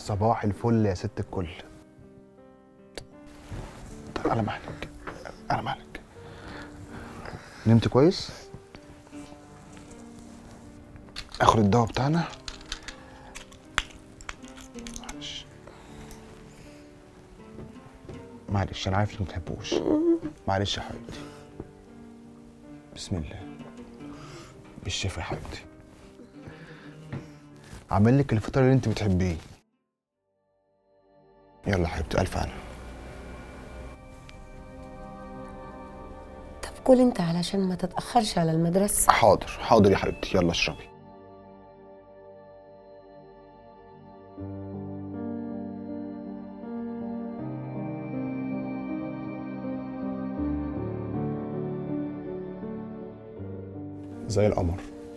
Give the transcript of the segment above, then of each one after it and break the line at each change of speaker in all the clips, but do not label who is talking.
صباح الفل يا ست الكل طب على مهلك على مهلك نمت كويس اخد الدواء بتاعنا معلش معلش انا عارف انك ما بتحبوش معلش يا حبيبتي بسم الله بالشفا يا حبيبتي عامل لك الفطار اللي انت بتحبيه يلا يا حبيبتي الف انا
طب كل انت علشان ما تتاخرش على المدرسه
حاضر حاضر يا حبيبتي يلا اشربي زي القمر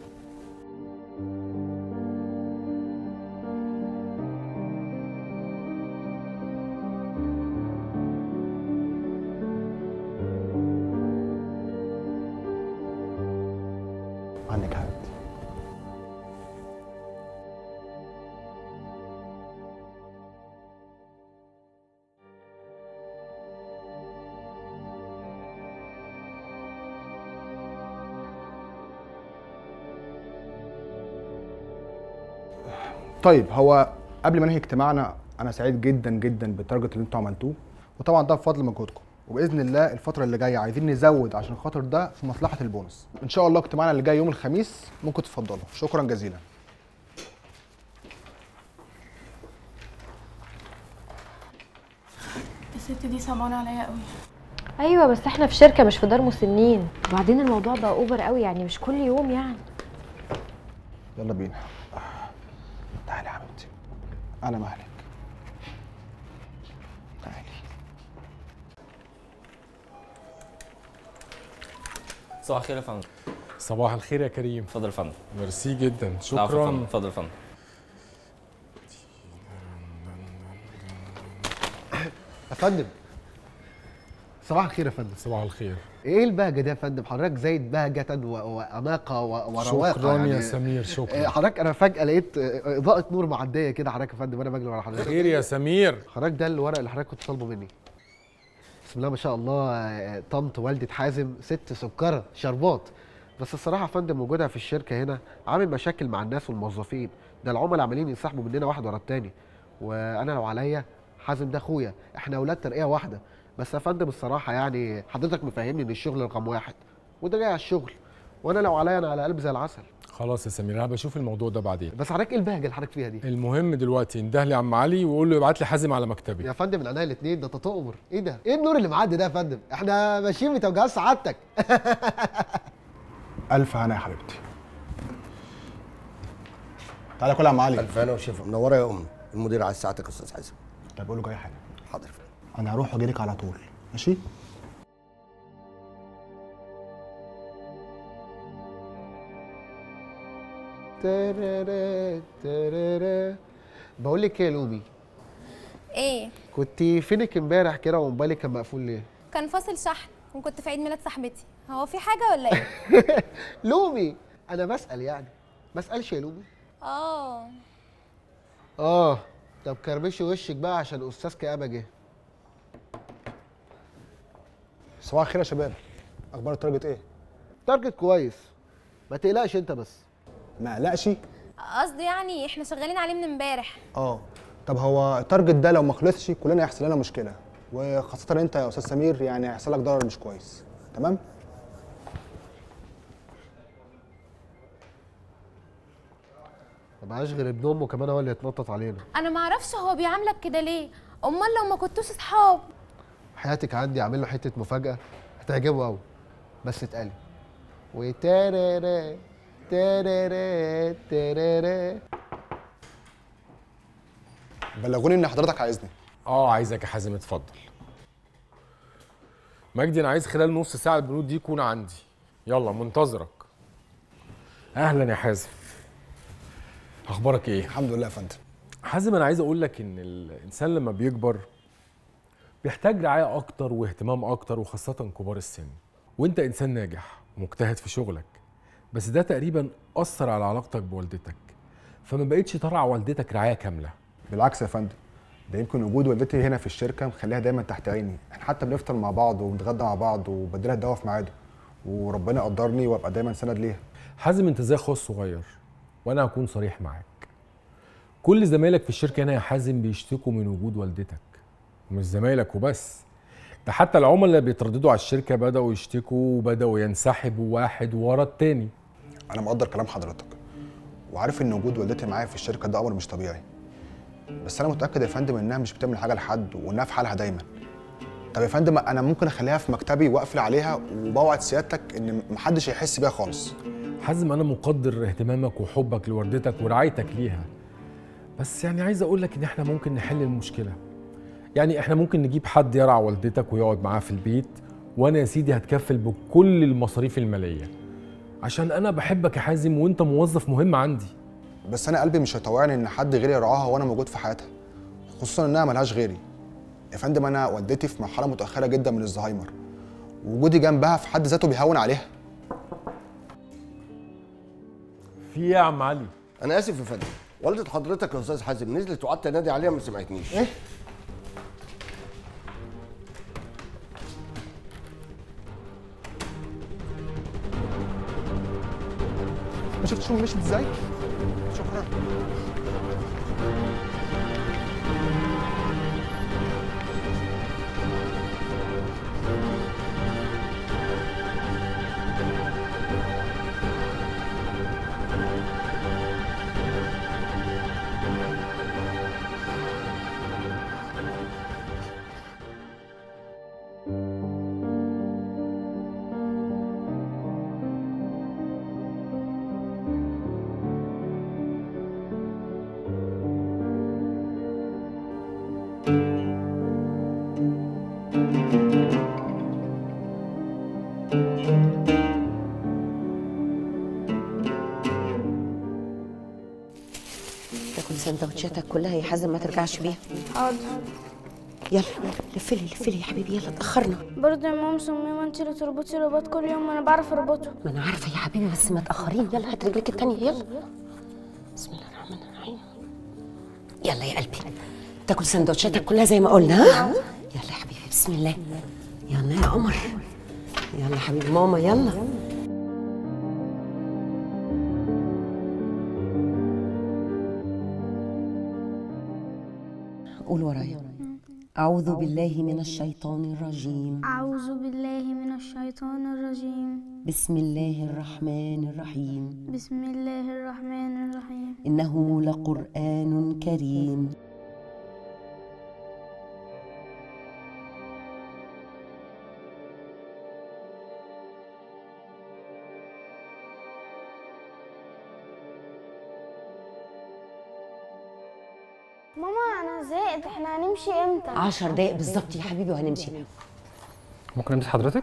عنك حبيبتي طيب هو قبل ما ننهي اجتماعنا انا سعيد جدا جدا بالتارجت اللي انتوا عملتوه وطبعا ده بفضل مجهودكم وباذن الله الفتره اللي جايه عايزين نزود عشان خاطر ده في مصلحه البونص ان شاء الله اجتماعنا اللي جاي يوم الخميس ممكن تفضلوا شكرا جزيلا
الست دي صعبانه عليا قوي
ايوه بس احنا في شركه مش في دار مسنين وبعدين الموضوع بقى اوفر قوي يعني مش كل يوم يعني
يلا بينا تعالي يا حبيبتي انا مهلك تعالي
صباح الخير يا فندم
صباح الخير يا كريم
اتفضل يا فندم
ميرسي جدا
العفو يا فندم.
شكرا
اتفضل يا فندم
يا فندم صباح الخير يا فندم
صباح الخير
ايه البهجه دي يا فندم حضرتك زايد بهجه و- واناقه و- ورواقه
شكرا
يعني
يا سمير
آه،
شكرا
حضرتك انا فجاه لقيت آه، اضاءه نور معديه كده حضرتك يا فندم وانا بجري ورا حضرتك
خير يا سمير
حضرتك ده الورق اللي حضرتك كنت طالبه مني بسم الله ما شاء الله آه، طنط والدة حازم ست سكرة شربات بس الصراحة يا فندم وجودها في الشركة هنا عامل مشاكل مع الناس والموظفين ده العملاء عمالين ينسحبوا مننا واحد ورا التاني وانا لو عليا حازم ده اخويا احنا اولاد ترقية واحدة بس يا فندم الصراحة يعني حضرتك مفهمني ان الشغل رقم واحد وده جاي على الشغل وانا لو عليا انا على قلب زي العسل
خلاص يا سمير انا بشوف الموضوع ده بعدين
بس حضرتك ايه البهجة اللي حضرتك فيها دي
المهم دلوقتي انده لي عم علي وقول له يبعت لي حازم على مكتبي
يا فندم من عينيا الاثنين ده انت تؤمر ايه ده؟ ايه النور اللي معدي ده يا فندم؟ احنا ماشيين بتوجيهات سعادتك
الف هنا يا حبيبتي تعالى كل يا عم علي
الف هنا وشفا منوره يا ام المدير عايز ساعتك يا استاذ حازم
طب بقول له جاي حاجه
حاضر يا فندم
انا هروح واجي لك على طول ماشي
ترارا ترارا بقول لك ايه يا لومي
ايه
كنت فينك امبارح كده وموبايلك كان مقفول ليه؟
كان فاصل شحن وكنت في عيد ميلاد صاحبتي هو في حاجه ولا ايه
لومي انا بسال يعني ما اسالش يا لومي
اه
اه طب كرمشي وشك بقى عشان استاذ كآبة جه
صباح الخير يا شباب اخبار التارجت ايه
تارجت كويس ما تقلقش انت بس
ما قلقش
قصدي يعني احنا شغالين عليه من امبارح
اه طب هو التارجت ده لو ما خلصش كلنا هيحصل لنا مشكله وخاصه انت يا استاذ سمير يعني هيحصل لك ضرر مش كويس تمام
ما بقاش غير ابن امه كمان هو اللي يتنطط علينا
انا ما اعرفش هو بيعاملك كده ليه امال لو ما كنتوش اصحاب
حياتك عندي عامل له حته مفاجاه هتعجبه قوي بس اتقلي وتارارا تارارا تارارا
بلغوني ان حضرتك عايزني
اه عايزك يا حازم اتفضل مجدي انا عايز خلال نص ساعه البنود دي يكون عندي يلا منتظرك اهلا يا حازم اخبارك ايه
الحمد لله يا فندم
حازم انا عايز اقول لك ان الانسان لما بيكبر بيحتاج رعايه اكتر واهتمام اكتر وخاصه كبار السن وانت انسان ناجح ومجتهد في شغلك بس ده تقريبا اثر على علاقتك بوالدتك فما بقتش ترعى والدتك رعايه كامله
بالعكس يا فندم ده يمكن وجود والدتي هنا في الشركه مخليها دايما تحت عيني احنا حتى بنفطر مع بعض وبنتغدى مع بعض وبديلها الدواء في ميعاده وربنا قدرني وابقى دايما سند ليها
حازم انت زي اخويا الصغير وانا هكون صريح معاك كل زمايلك في الشركه هنا يا حازم بيشتكوا من وجود والدتك ومش زمايلك وبس ده حتى العملاء اللي بيترددوا على الشركه بداوا يشتكوا وبداوا ينسحبوا واحد ورا التاني
انا مقدر كلام حضرتك وعارف ان وجود والدتي معايا في الشركه ده امر مش طبيعي بس انا متاكد يا فندم انها مش بتعمل حاجه لحد وانها في حالها دايما طب يا فندم انا ممكن اخليها في مكتبي واقفل عليها وبوعد سيادتك ان محدش هيحس بيها خالص
حازم انا مقدر اهتمامك وحبك لوالدتك ورعايتك ليها بس يعني عايز اقول لك ان احنا ممكن نحل المشكله يعني احنا ممكن نجيب حد يرعى والدتك ويقعد معاها في البيت وانا يا سيدي هتكفل بكل المصاريف الماليه عشان انا بحبك يا حازم وانت موظف مهم عندي
بس انا قلبي مش هيطوعني ان حد غيري يرعاها وانا موجود في حياتها خصوصا انها ملهاش غيري يا فندم انا والدتي في مرحله متاخره جدا من الزهايمر وجودي جنبها في حد ذاته بيهون عليها
في ايه يا عم علي
انا اسف يا فندم والده حضرتك يا استاذ حازم نزلت وقعدت انادي عليها ما سمعتنيش
ايه ما شفتش شو مشيت ازاي شكرا
تاكل سندوتشاتك كلها يا حازم ما ترجعش بيها
حاضر
يلا لفلي لفلي يا حبيبي يلا اتاخرنا
برضه يا ماما مصممة انت اللي تربطي رباط كل يوم وانا بعرف اربطه
ما انا عارفه يا حبيبي بس ما تاخرين يلا هات رجلك التانية يلا بسم الله الرحمن الرحيم يلا يا قلبي تاكل سندوتشاتك كلها زي ما قلنا ها يلا يا حبيبي بسم الله يلا يا قمر يلا يا حبيبي ماما يلا قول ورايا أعوذ بالله من الشيطان الرجيم
أعوذ بالله من الشيطان الرجيم
بسم الله الرحمن الرحيم
بسم الله الرحمن الرحيم
إنه لقرآن كريم
ماما انا زهقت احنا هنمشي امتى
عشر دقايق بالظبط يا حبيبي وهنمشي
ممكن امسك حضرتك؟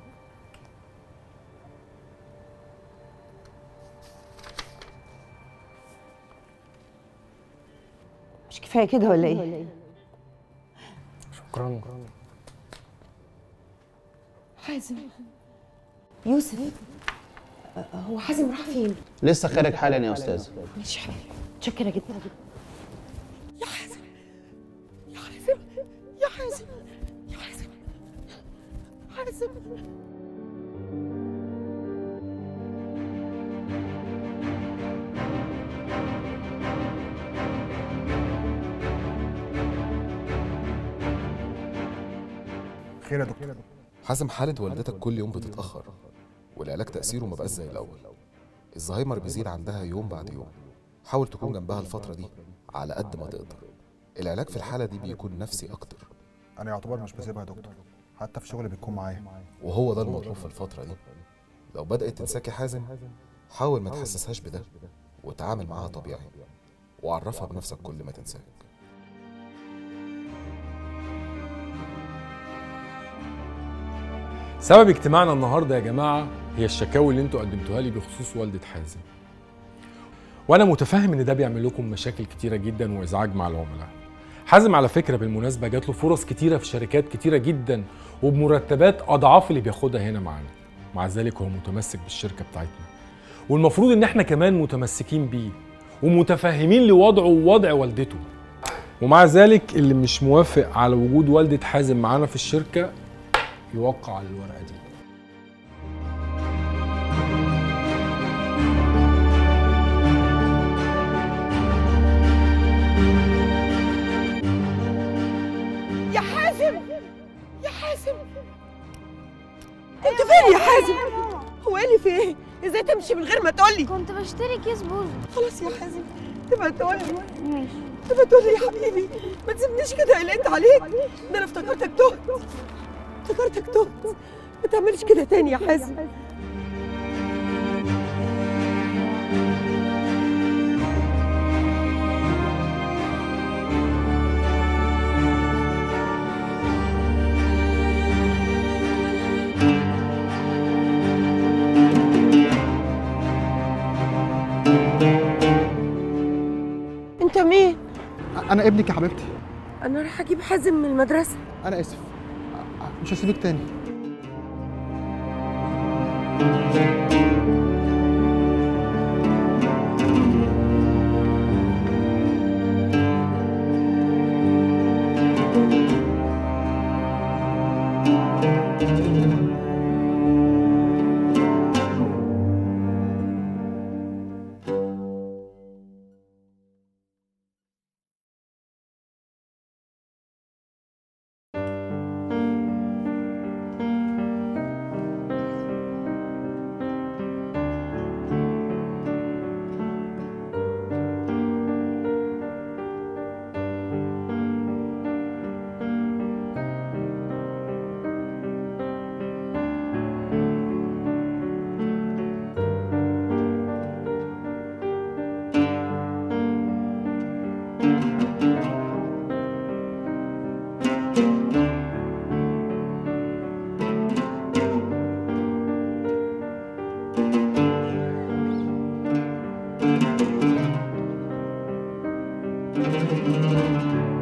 مش كفاية كده ولا إيه؟
شكرا
حازم يوسف أه، هو حازم راح فين؟
لسه خارج حالا يا استاذ
ماشي يا حبيبي متشكرة جدا
خير يا دكتور
حازم حالة والدتك كل يوم بتتأخر والعلاج تأثيره ما بقاش زي الأول الزهايمر بيزيد عندها يوم بعد يوم حاول تكون جنبها الفترة دي على قد ما تقدر العلاج في الحالة دي بيكون نفسي أكتر
انا يعتبر مش بسيبها يا دكتور حتى في شغلي بتكون معايا
وهو ده المطلوب في الفترة دي لو بدأت تنساكي حازم حاول ما تحسسهاش بده وتعامل معاها طبيعي وعرفها بنفسك كل ما تنساك
سبب اجتماعنا النهارده يا جماعه هي الشكاوي اللي انتوا قدمتوها لي بخصوص والده حازم وانا متفاهم ان ده بيعمل لكم مشاكل كتيره جدا وازعاج مع العملاء حازم على فكره بالمناسبه جات له فرص كتيره في شركات كتيره جدا وبمرتبات اضعاف اللي بياخدها هنا معانا مع ذلك هو متمسك بالشركه بتاعتنا والمفروض ان احنا كمان متمسكين بيه ومتفاهمين لوضعه ووضع والدته ومع ذلك اللي مش موافق على وجود والدة حازم معانا في الشركة يوقع على الورقة دي
يا حازم يا حازم كنت فين يا حازم هو ايه اللي في ايه ازاي تمشي من غير ما تقولي
كنت بشتري كيس بوز
خلاص يا حازم تبقى تقولي ماشي تبقى تقولي يا حبيبي ما تسيبنيش كده قلقت عليك ده انا افتكرتك تهت افتكرتك تهت ما تعملش كده تاني يا حازم انت مين
انا ابنك يا حبيبتي
انا رايحه اجيب حازم من المدرسه
انا اسف مش هسيبك تاني
Thank you.